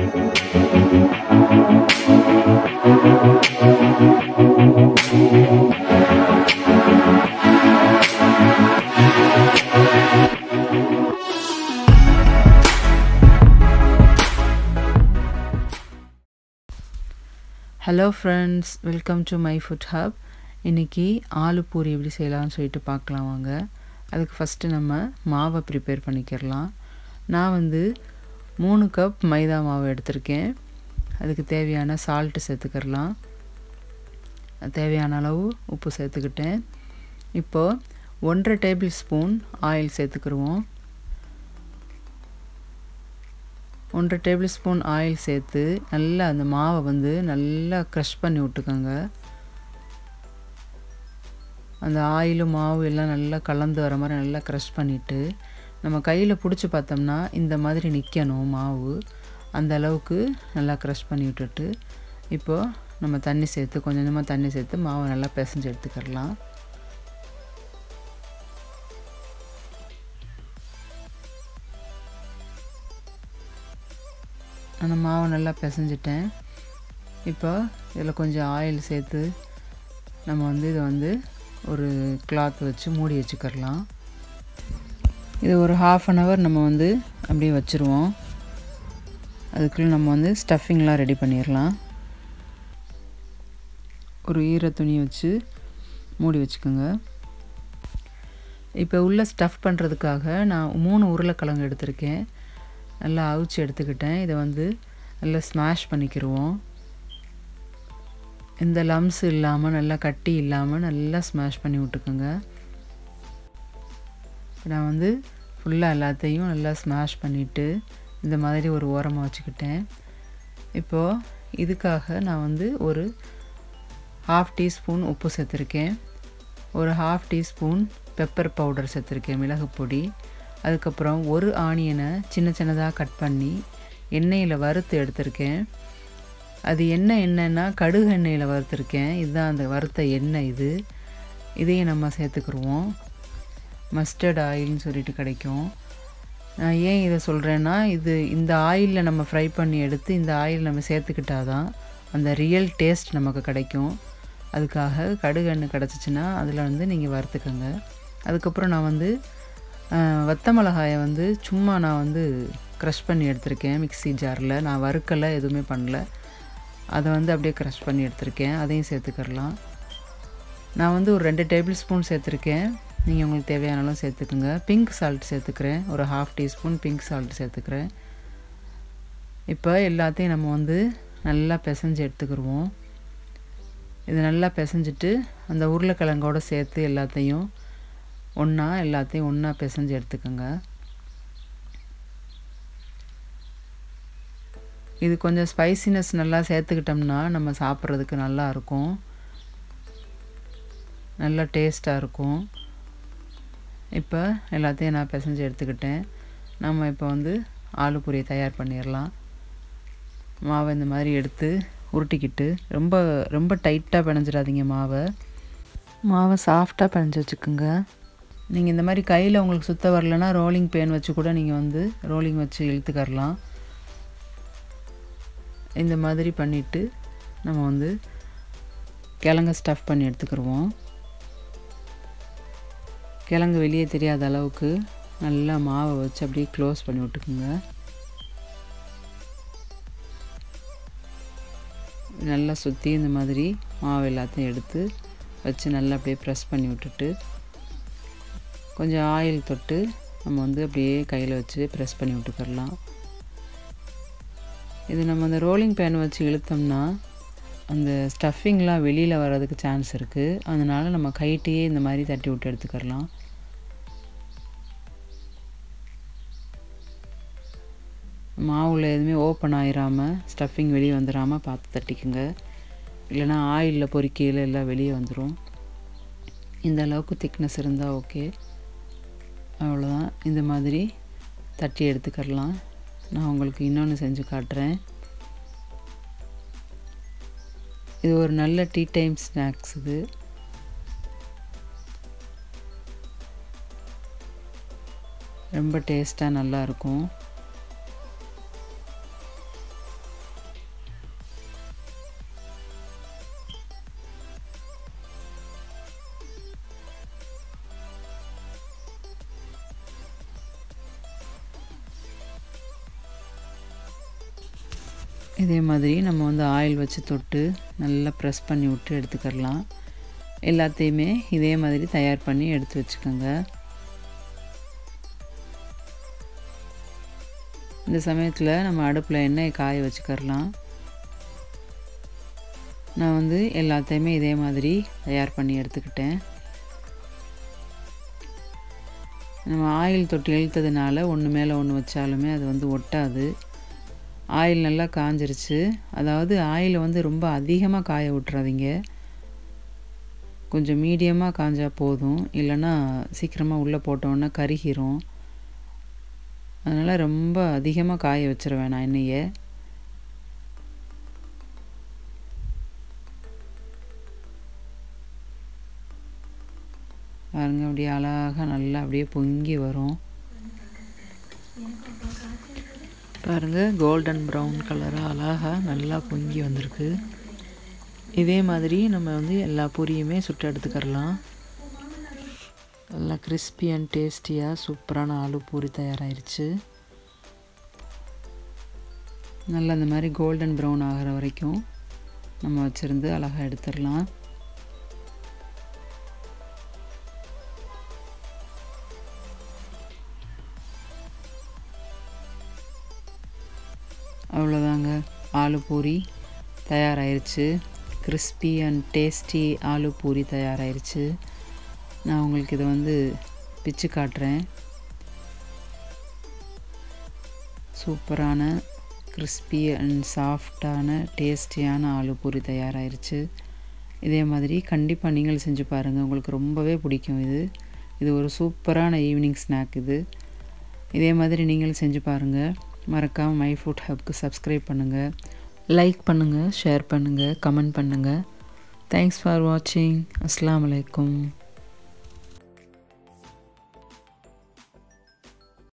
hello friends welcome to my food hub இன்றைக்கி ஆலு பூரி எப்படி செய்யலாம்னு சொல்லிட்டு பார்க்கலாம் வாங்க அதுக்கு ஃபஸ்ட்டு நம்ம மாவை ப்ரிப்பேர் பண்ணிக்கிறலாம் நான் வந்து மூணு கப் மைதா மாவு எடுத்திருக்கேன் அதுக்கு தேவையான சால்ட்டு சேர்த்துக்கிறலாம் தேவையான அளவு உப்பு சேர்த்துக்கிட்டேன் இப்போது ஒன்றரை டேபிள் ஸ்பூன் ஆயில் சேர்த்துக்கிடுவோம் ஒன்றரை டேபிள் ஸ்பூன் ஆயில் சேர்த்து நல்லா அந்த மாவை வந்து நல்லா க்ரஷ் பண்ணி விட்டுக்கோங்க அந்த ஆயிலும் மாவு எல்லாம் நல்லா கலந்து வர மாதிரி நல்லா க்ரஷ் பண்ணிவிட்டு நம்ம கையில் பிடிச்சி பார்த்தோம்னா இந்த மாதிரி நிற்கணும் மாவு அந்த அளவுக்கு நல்லா க்ரஷ் பண்ணி விட்டுட்டு இப்போது நம்ம தண்ணி சேர்த்து கொஞ்சம் கொஞ்சமாக தண்ணி சேர்த்து மாவை நல்லா பிசைஞ்சு எடுத்துக்கிடலாம் அந்த மாவை நல்லா பிசைஞ்சிட்டேன் இப்போ இதில் கொஞ்சம் ஆயில் சேர்த்து நம்ம வந்து இதை வந்து ஒரு கிளாத் வச்சு மூடி வச்சுக்கிறலாம் இது ஒரு ஹாஃப் அன் ஹவர் நம்ம வந்து அப்படியே வச்சுருவோம் அதுக்குள்ளே நம்ம வந்து ஸ்டஃபிங்லாம் ரெடி பண்ணிடலாம் ஒரு ஈர துணி வச்சு மூடி வச்சுக்கோங்க இப்போ உள்ள ஸ்டஃப் பண்ணுறதுக்காக நான் மூணு உருளைக்கிழங்கு எடுத்திருக்கேன் நல்லா அவிச்சு எடுத்துக்கிட்டேன் இதை வந்து நல்லா ஸ்மாஷ் பண்ணிக்கிடுவோம் எந்த லம்ஸ் இல்லாமல் நல்லா கட்டி இல்லாமல் நல்லா ஸ்மாஷ் பண்ணி விட்டுக்குங்க நான் வந்து ஃபுல்லாக எல்லாத்தையும் நல்லா ஸ்மாஷ் பண்ணிவிட்டு இந்த மாதிரி ஒரு ஓரமாக வச்சுக்கிட்டேன் இப்போது இதுக்காக நான் வந்து ஒரு ஹாஃப் டீஸ்பூன் உப்பு சேர்த்துருக்கேன் ஒரு ஹாஃப் டீஸ்பூன் பெப்பர் பவுடர் சேர்த்துருக்கேன் மிளகு பொடி அதுக்கப்புறம் ஒரு ஆனியனை சின்ன சின்னதாக கட் பண்ணி எண்ணெயில் வறுத்து எடுத்திருக்கேன் அது என்ன எண்ணெய்னா கடுகு எண்ணெயில் வறுத்துருக்கேன் இதுதான் அந்த வறுத்த எண்ணெய் இது இதையும் நம்ம சேர்த்துக்குருவோம் மஸ்டர்ட் ஆயில்னு சொல்லிட்டு கிடைக்கும் நான் ஏன் இதை சொல்கிறேன்னா இது இந்த ஆயிலில் நம்ம ஃப்ரை பண்ணி எடுத்து இந்த ஆயில் நம்ம சேர்த்துக்கிட்டாதான் அந்த ரியல் டேஸ்ட் நமக்கு கிடைக்கும் அதுக்காக கடுகு எண்ணெய் கிடச்சிச்சின்னா அதில் வந்து நீங்கள் வறுத்துக்கோங்க அதுக்கப்புறம் நான் வந்து வத்த மிளகாயை வந்து சும்மா நான் வந்து க்ரஷ் பண்ணி எடுத்திருக்கேன் மிக்சி ஜாரில் நான் வறுக்கலை எதுவுமே பண்ணல அதை வந்து அப்படியே க்ரஷ் பண்ணி எடுத்திருக்கேன் அதையும் சேர்த்துக்கிறலாம் நான் வந்து ஒரு ரெண்டு டேபிள் ஸ்பூன் சேர்த்துருக்கேன் நீங்கள் உங்களுக்கு தேவையான அளவு சேர்த்துக்குங்க பிங்க் சால்ட் சேர்த்துக்கிறேன் ஒரு ஹாஃப் டீஸ்பூன் பிங்க் சால்ட் சேர்த்துக்கிறேன் இப்போ எல்லாத்தையும் நம்ம வந்து நல்லா பிசைஞ்சு எடுத்துக்கிடுவோம் இது நல்லா பிசைஞ்சிட்டு அந்த உருளைக்கிழங்கோடு சேர்த்து எல்லாத்தையும் ஒன்றா எல்லாத்தையும் ஒன்றா பிசைஞ்சு எடுத்துக்கோங்க இது கொஞ்சம் ஸ்பைசினஸ் நல்லா சேர்த்துக்கிட்டோம்னா நம்ம சாப்பிட்றதுக்கு நல்லா இருக்கும் நல்லா டேஸ்ட்டாக இருக்கும் இப்போ எல்லாத்தையும் நான் பிசைஞ்சு எடுத்துக்கிட்டேன் நம்ம இப்போ வந்து ஆலு பூரியை தயார் பண்ணிடலாம் மாவை இந்த மாதிரி எடுத்து உருட்டிக்கிட்டு ரொம்ப ரொம்ப டைட்டாக பிணைஞ்சிடாதீங்க மாவை மாவை சாஃப்டாக பிணைஞ்சி வச்சுக்கோங்க நீங்கள் இந்த மாதிரி கையில் உங்களுக்கு சுத்த வரலன்னா ரோலிங் பேன் வச்சு கூட நீங்கள் வந்து ரோலிங் வச்சு இழுத்துக்கரலாம் இந்த மாதிரி பண்ணிவிட்டு நம்ம வந்து கிழங்க ஸ்டஃப் பண்ணி எடுத்துக்கிடுவோம் கிழங்கு வெளியே தெரியாத அளவுக்கு நல்லா மாவை வச்சு அப்படியே க்ளோஸ் பண்ணி விட்டுக்குங்க நல்லா சுற்றி இந்த மாதிரி மாவு எல்லாத்தையும் எடுத்து வச்சு நல்லா அப்படியே ப்ரெஸ் பண்ணி விட்டுட்டு கொஞ்சம் ஆயில் தொட்டு நம்ம வந்து அப்படியே கையில் வச்சு ப்ரெஸ் பண்ணி விட்டுக்கிடலாம் இது நம்ம அந்த ரோலிங் பேன் வச்சு இழுத்தோம்னா அந்த ஸ்டஃபிங்லாம் வெளியில் வர்றதுக்கு சான்ஸ் இருக்குது அதனால் நம்ம கைட்டையே இந்த மாதிரி தட்டி விட்டு எடுத்துக்கிடலாம் மாவில் எதுவுமே ஓப்பன் ஆயிராமல் ஸ்டஃபிங் வெளியே வந்துடாமல் பார்த்து தட்டிக்குங்க இல்லைனா ஆயிலில் பொறிக்கையில் எல்லாம் வெளியே வந்துடும் இந்த அளவுக்கு திக்னஸ் இருந்தால் ஓகே அவ்வளோதான் இந்த மாதிரி தட்டி எடுத்துக்கிடலாம் நான் உங்களுக்கு இன்னொன்று செஞ்சு காட்டுறேன் இது ஒரு நல்ல டீ டைம் ஸ்நாக்ஸ் இது ரொம்ப டேஸ்ட்டாக நல்லாயிருக்கும் இதே மாதிரி நம்ம வந்து ஆயில் வச்சு தொட்டு நல்லா ப்ரெஸ் பண்ணி விட்டு எடுத்துக்கிடலாம் எல்லாத்தையுமே இதே மாதிரி தயார் பண்ணி எடுத்து வச்சுக்கோங்க இந்த சமயத்தில் நம்ம அடுப்பில் எண்ணெயை காய வச்சுக்கரலாம் நான் வந்து எல்லாத்தையுமே இதே மாதிரி தயார் பண்ணி எடுத்துக்கிட்டேன் நம்ம ஆயில் தொட்டு இழுத்ததுனால ஒன்று மேலே ஒன்று வச்சாலுமே அது வந்து ஒட்டாது ஆயில் நல்லா காஞ்சிருச்சு அதாவது ஆயில் வந்து ரொம்ப அதிகமாக காய விட்றாதீங்க கொஞ்சம் மீடியமாக காஞ்சால் போதும் இல்லைன்னா சீக்கிரமாக உள்ளே போட்டோன்னே கருகிரும் அதனால் ரொம்ப அதிகமாக காய வச்சிட வேணாம் எண்ணெயை பாருங்க அப்படியே அழகாக நல்லா அப்படியே பொங்கி வரும் பாருங்கள் கோல்டன் ப்ரௌன் கலராக அழகாக நல்லா பொங்கி வந்திருக்கு இதே மாதிரி நம்ம வந்து எல்லா பூரியுமே சுட்டு எடுத்துக்கிறலாம் நல்லா கிறிஸ்பி அண்ட் டேஸ்டியாக சூப்பரான ஆலு பூரி தயாராகிருச்சு நல்லா இந்த மாதிரி கோல்டன் ப்ரௌன் ஆகிற வரைக்கும் நம்ம வச்சுருந்து அழகாக எடுத்துடலாம் அவ்வளோதாங்க ஆலு பூரி தயாராகிருச்சு crispy and tasty aloo puri தயாராகிருச்சு நான் உங்களுக்கு இதை வந்து பிச்சு காட்டுறேன் சூப்பரான கிறிஸ்பி அண்ட் சாஃப்டான டேஸ்டியான ஆலு பூரி தயாராகிருச்சு இதே மாதிரி கண்டிப்பாக நீங்கள் செஞ்சு பாருங்கள் உங்களுக்கு ரொம்பவே பிடிக்கும் இது இது ஒரு சூப்பரான ஈவினிங் ஸ்நாக் இது இதே மாதிரி நீங்களும் செஞ்சு பாருங்கள் மறக்காமல் மை ஃபுட் ஹப்க்கு சப்ஸ்கிரைப் பண்ணுங்கள் லைக் பண்ணுங்கள் ஷேர் பண்ணுங்கள் கமெண்ட் பண்ணுங்கள் தேங்க்ஸ் ஃபார் வாட்சிங் அஸ்லாம் வலைக்கம்